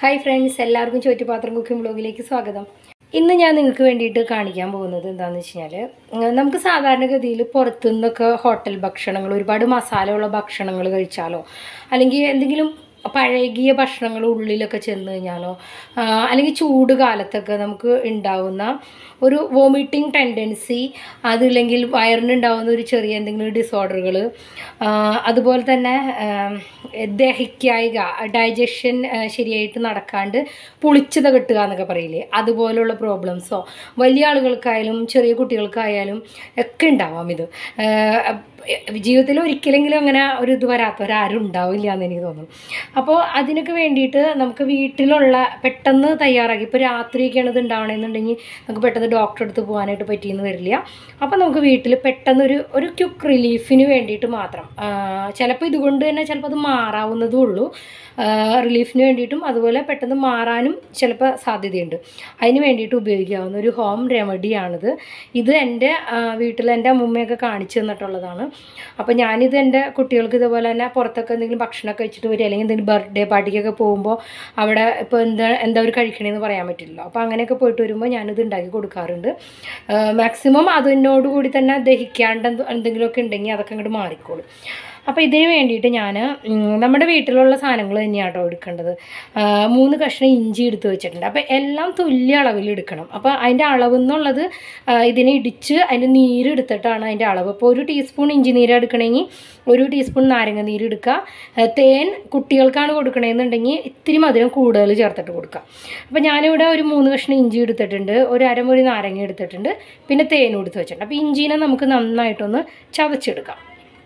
hi friends എല്ലാവർക്കും ചോറ്റുപാത്രം cooking ബ്ലോഗിലേക്ക് സ്വാഗതം ഇന്ന് ഞാൻ നിങ്ങൾക്ക് വേണ്ടിയിട്ട് കാണിക്കാൻ പോകുന്നത് എന്താണെന്ന് വെച്ച് കഴിഞ്ഞാൽ നമുക്ക് സാധാരണഗതിയിൽ പുറത്തുനിന്നൊക്കെ ഹോട്ടൽ ഭക്ഷണങ്ങൾ ഒരുപാട് മസാലയുള്ള ഭക്ഷണങ്ങൾ കഴിച്ചാലോ അല്ലെങ്കിൽ എന്തെങ്കിലും പഴകിയ ഭക്ഷണങ്ങൾ ഉള്ളിലൊക്കെ ചെന്ന് കഴിഞ്ഞാലോ ആ, അല്ലെങ്കിൽ ചൂട് കാലത്തൊക്കെ നമുക്ക് ഉണ്ടാവുന്ന ഒരു വോമിറ്റിംഗ് ടെൻഡൻസി അതില്ലെങ്കിൽ വയറിനുണ്ടാവുന്ന ഒരു ചെറിയ എന്തെങ്കിലും ഡിസോർഡറുകൾ അതുപോലെ തന്നെ ആ, ദഹിക്കായിക ഡൈജഷൻ ശരിയായിട്ട് നടക്കാണ്ട് പുളിച്ചത കെട്ടുക എന്നൊക്കെ പറയില്ലേ അതുപോലുള്ള പ്രോബ്ലംസോ വലിയ ആളുകൾക്കായാലും ചെറിയ കുട്ടികൾക്കായാലും ഒക്കെ ഉണ്ടാവാം ഇത് ആ, ജീവിതത്തിൽ ഒരിക്കലെങ്കിലും അങ്ങനെ ഒരു ഇത് വരാത്തവരാരും ഉണ്ടാവില്ല എന്ന് എനിക്ക് തോന്നുന്നു അപ്പോൾ അതിനൊക്കെ വേണ്ടിയിട്ട് നമുക്ക് വീട്ടിലുള്ള പെട്ടെന്ന് തയ്യാറാക്കി ഇപ്പോൾ രാത്രിയൊക്കെയാണ് ഇത് ഉണ്ടാവണമെന്നുണ്ടെങ്കിൽ നമുക്ക് പെട്ടെന്ന് ഡോക്ടറെ അടുത്ത് പോകാനായിട്ട് പറ്റിയെന്ന് വരില്ല അപ്പോൾ നമുക്ക് വീട്ടിൽ പെട്ടെന്നൊരു ഒരു ക്യുക്ക് റിലീഫിന് വേണ്ടിയിട്ട് മാത്രം ചിലപ്പോൾ ഇതുകൊണ്ട് തന്നെ ചിലപ്പോൾ അത് മാറാവുന്നതും ഉള്ളൂ റിലീഫിന് വേണ്ടിയിട്ടും അതുപോലെ പെട്ടെന്ന് മാറാനും ചിലപ്പോൾ സാധ്യതയുണ്ട് അതിന് വേണ്ടിയിട്ട് ഉപയോഗിക്കാവുന്ന ഒരു ഹോം റെമഡിയാണിത് ഇത് എൻ്റെ വീട്ടിൽ എൻ്റെ അമ്മൂമ്മയൊക്കെ കാണിച്ചു തന്നിട്ടുള്ളതാണ് അപ്പോൾ ഞാനിത് എൻ്റെ കുട്ടികൾക്ക് ഇതുപോലെ തന്നെ പുറത്തൊക്കെ എന്തെങ്കിലും ഭക്ഷണമൊക്കെ കഴിച്ചിട്ട് വരിക അല്ലെങ്കിൽ എന്തെങ്കിലും ബർത്ത്ഡേ പാർട്ടിക്കൊക്കെ പോകുമ്പോൾ അവിടെ ഇപ്പോൾ എന്താ എന്താ അവർ കഴിക്കണമെന്ന് പറയാൻ പറ്റില്ലല്ലോ അപ്പോൾ അങ്ങനെയൊക്കെ പോയിട്ട് വരുമ്പോൾ ഞാനിത് ഉണ്ടാക്കി കൊടുക്കാറുണ്ട് മാക്സിമം അതിനോടുകൂടി തന്നെ ദഹിക്കാണ്ട് എന്ത് എന്തെങ്കിലുമൊക്കെ ഉണ്ടെങ്കിൽ അതൊക്കെ അങ്ങോട്ട് മാറിക്കോളും അപ്പോൾ ഇതിന് വേണ്ടിയിട്ട് ഞാൻ നമ്മുടെ വീട്ടിലുള്ള സാധനങ്ങൾ തന്നെയാണ് കേട്ടോ എടുക്കേണ്ടത് ആ, മൂന്ന് കഷ്ണം ഇഞ്ചി എടുത്ത് വെച്ചിട്ടുണ്ട് അപ്പോൾ എല്ലാം തുല്യ അളവിൽ എടുക്കണം അപ്പോൾ അതിൻ്റെ അളവ് എന്നുള്ളത് ആ, ഇതിനെ ഇടിച്ച് അതിൻ്റെ നീര് എടുത്തിട്ടാണ് അതിൻ്റെ അളവ് അപ്പോൾ ഒരു ടീസ്പൂൺ ഇഞ്ചി നീര് എടുക്കണമെങ്കിൽ ഒരു ടീസ്പൂൺ നാരങ്ങ നീര് എടുക്കുക ആ, തേൻ കുട്ടികൾക്കാണ് കൊടുക്കണമെന്നുണ്ടെങ്കിൽ ഇത്തിരി മധുരം കൂടുതൽ ചേർത്തിട്ട് കൊടുക്കുക അപ്പോൾ ഞാനിവിടെ ഒരു മൂന്ന് കഷ്ണം ഇഞ്ചി എടുത്തിട്ടുണ്ട് ഒരു അരമുറി നാരങ്ങ എടുത്തിട്ടുണ്ട് പിന്നെ തേനും എടുത്ത് വെച്ചിട്ടുണ്ട് അപ്പോൾ ഇഞ്ചിനെ നമുക്ക് നന്നായിട്ടൊന്ന് ചതച്ചെടുക്കാം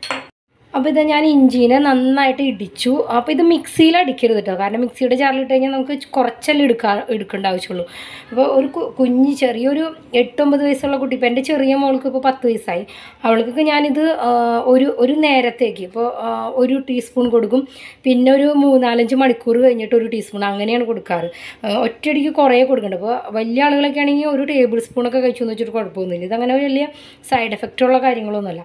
അപ്പോൾ ഇത് ഞാൻ ഇഞ്ചിനെ നന്നായിട്ട് ഇടിച്ചു അപ്പോൾ ഇത് മിക്സിയിൽ അടിക്കരുത് കേട്ടോ കാരണം മിക്സിയുടെ ജാറിലിട്ട് കഴിഞ്ഞാൽ നമുക്ക് കുറച്ചല്ലേ എടുക്കാൻ എടുക്കേണ്ട ആവശ്യമുള്ളൂ അപ്പോൾ ഒരു കു- കുഞ്ഞ് ചെറിയൊരു എട്ടൊമ്പത് വയസ്സുള്ള കുട്ടി ഇപ്പോൾ എൻ്റെ ചെറിയ മോൾക്ക് ഇപ്പോൾ പത്ത് വയസ്സായി അവൾക്കൊക്കെ ഞാനിത് ആ, ഒരു ഒരു നേരത്തേക്ക് ഇപ്പോൾ ആ, ഒരു ടീസ്പൂൺ കൊടുക്കും പിന്നെ ഒരു മൂന്നാലഞ്ച് മണിക്കൂർ കഴിഞ്ഞിട്ട് ഒരു ടീസ്പൂൺ അങ്ങനെയാണ് കൊടുക്കാറ് ആ, ഒറ്റയടിക്ക് കുറേ കൊടുക്കുന്നുണ്ട് അപ്പോൾ വലിയ ആളുകളൊക്കെ ആണെങ്കിൽ ഒരു ടേബിൾ സ്പൂണൊക്കെ കഴിച്ചു എന്ന് വെച്ചിട്ട് കുഴപ്പമൊന്നുമില്ല ഇതങ്ങനെ വലിയ സൈഡ് എഫക്റ്റുള്ള കാര്യങ്ങളൊന്നുമല്ല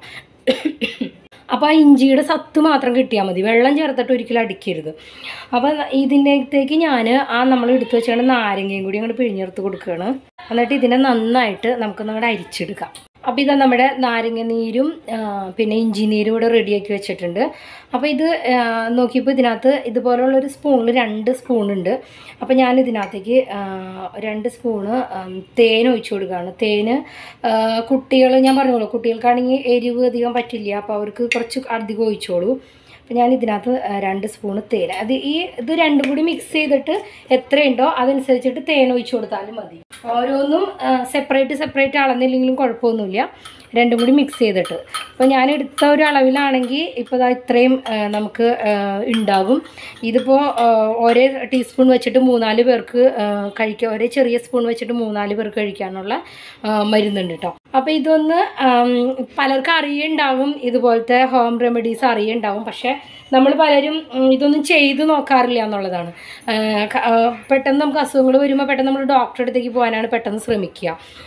അപ്പോൾ ആ ഇഞ്ചിയുടെ സത്ത് മാത്രം കിട്ടിയാൽ മതി വെള്ളം ചേർത്തിട്ട് ഒരിക്കലും അടിക്കരുത് അപ്പോൾ ഇതിനകത്തേക്ക് ഞാൻ ആ നമ്മൾ എടുത്തു വെച്ചാൽ നാരങ്ങയും കൂടി അങ്ങോട്ട് പിഴിഞ്ഞെടുത്ത് കൊടുക്കുകയാണ് എന്നിട്ട് ഇതിനെ നന്നായിട്ട് നമുക്ക് അങ്ങോട്ട് അരിച്ചെടുക്കാം അപ്പോൾ ഇതാ നമ്മുടെ നാരങ്ങ നീരും ആ, പിന്നെ ഇഞ്ചി നീരും ഇവിടെ റെഡിയാക്കി വെച്ചിട്ടുണ്ട് അപ്പോൾ ഇത് ആ, നോക്കിയപ്പോൾ ഇതിനകത്ത് ഇതുപോലുള്ളൊരു സ്പൂണിൽ രണ്ട് സ്പൂണുണ്ട് അപ്പോൾ ഞാൻ ഇതിനകത്തേക്ക് ആ, രണ്ട് സ്പൂണ് ആ, തേൻ ഒഴിച്ചു കൊടുക്കുകയാണ് തേന് കുട്ടികൾ ഞാൻ പറഞ്ഞോളൂ കുട്ടികൾക്കാണെങ്കിൽ എരിവ് അധികം പറ്റില്ല അപ്പോൾ അവർക്ക് കുറച്ച് അധികം ഒഴിച്ചോളൂ അപ്പോൾ ഞാൻ ഇതിനകത്ത് ആ, രണ്ട് സ്പൂണ് തേൻ അത് ഈ ഇത് രണ്ടും കൂടി മിക്സ് ചെയ്തിട്ട് എത്രയുണ്ടോ അതനുസരിച്ചിട്ട് തേൻ ഒഴിച്ചു കൊടുത്താലും മതി ഓരോന്നും സെപ്പറേറ്റ് സെപ്പറേറ്റ് അളന്നില്ലെങ്കിലും കുഴപ്പമൊന്നുമില്ല രണ്ടും കൂടി മിക്സ് ചെയ്തിട്ട് അപ്പോൾ ഞാൻ എടുത്ത ഒരു അളവിലാണെങ്കിൽ ഇപ്പോൾ ദാ ഇത്രയും ആ, നമുക്ക് ആ, ഉണ്ടാകും ഇതിപ്പോൾ ആ, ഒരേ ടീസ്പൂൺ വെച്ചിട്ട് മൂന്നാല് പേർക്ക് ആ, കഴിക്കുക ഒരേ ചെറിയ സ്പൂൺ വെച്ചിട്ട് മൂന്നാല് പേർക്ക് കഴിക്കാനുള്ള ആ, മരുന്നുണ്ട് കേട്ടോ അപ്പോൾ ഇതൊന്ന് ആം, പലർക്കും അറിയുണ്ടാവും ഇതുപോലത്തെ ഹോം റെമഡീസ് അറിയുണ്ടാവും പക്ഷേ നമ്മൾ പലരും ഉം, ഇതൊന്നും ചെയ്ത് നോക്കാറില്ല എന്നുള്ളതാണ് ആ, ക- ആ, പെട്ടെന്ന് നമുക്ക് അസുഖങ്ങൾ വരുമ്പോൾ പെട്ടെന്ന് നമ്മൾ ഡോക്ടറെ അടുത്തേക്ക് പോകാനാണ് പെട്ടെന്ന് ശ്രമിക്കുക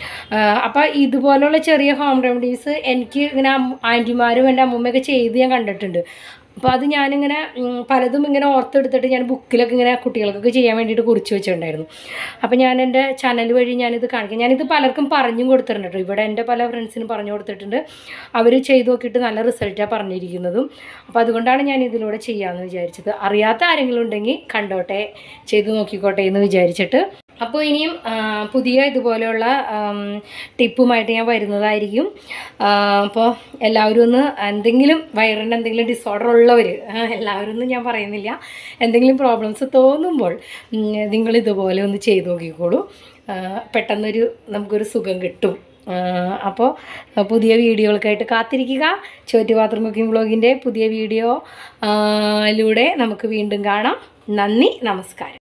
അപ്പോൾ ഇതുപോലുള്ള ചെറിയ ഹോം റെമഡീസ് എനിക്ക് ഇങ്ങനെ അമ്മ- ആൻറ്റിമാരും എൻ്റെ അമ്മൂമ്മയൊക്കെ ചെയ്ത് ഞാൻ കണ്ടിട്ടുണ്ട് അപ്പോൾ അത് ഞാനിങ്ങനെ ഉം, പലതും ഇങ്ങനെ ഓർത്തെടുത്തിട്ട് ഞാൻ ബുക്കിലൊക്കെ ഇങ്ങനെ കുട്ടികൾക്കൊക്കെ ചെയ്യാൻ വേണ്ടിയിട്ട് കുറിച്ച് വെച്ചിട്ടുണ്ടായിരുന്നു അപ്പോൾ ഞാൻ എൻ്റെ ചാനൽ വഴി ഞാനിത് കാണിക്കാം ഞാനിത് പലർക്കും പറഞ്ഞും കൊടുത്തിട്ടുണ്ട് കേട്ടോ ഇവിടെ എൻ്റെ പല ഫ്രണ്ട്സിനും പറഞ്ഞു കൊടുത്തിട്ടുണ്ട് അവർ ചെയ്ത് നോക്കിയിട്ട് നല്ല റിസൾട്ടാണ് പറഞ്ഞിരിക്കുന്നതും അപ്പോൾ അതുകൊണ്ടാണ് ഞാൻ ഇതിലൂടെ ചെയ്യാമെന്ന് വിചാരിച്ചത് അറിയാത്ത ആരെങ്കിലും ഉണ്ടെങ്കിൽ കണ്ടോട്ടെ ചെയ്ത് നോക്കിക്കോട്ടെ എന്ന് വിചാരിച്ചിട്ട് അപ്പോൾ ഇനിയും ആ, പുതിയ ഇതുപോലെയുള്ള ആം, ടിപ്പുമായിട്ട് ഞാൻ വരുന്നതായിരിക്കും ആ, അപ്പോൾ എല്ലാവരും ഒന്ന് എന്തെങ്കിലും വയറിൻ്റെ എന്തെങ്കിലും ഡിസോർഡർ ഉള്ളവർ എല്ലാവരും ഒന്നും ഞാൻ പറയുന്നില്ല എന്തെങ്കിലും പ്രോബ്ലംസ് തോന്നുമ്പോൾ ഉം, നിങ്ങൾ ഇതുപോലെ ഒന്ന് ചെയ്ത് നോക്കിക്കോളൂ ആ, പെട്ടെന്നൊരു നമുക്കൊരു സുഖം കിട്ടും അപ്പോൾ പുതിയ വീഡിയോകൾക്കായിട്ട് കാത്തിരിക്കുക ചോറ്റുപാത്രം കുക്കിംഗ് ബ്ലോഗിൻ്റെ പുതിയ വീഡിയോ ആ, ലൂടെ നമുക്ക് വീണ്ടും കാണാം നന്ദി നമസ്കാരം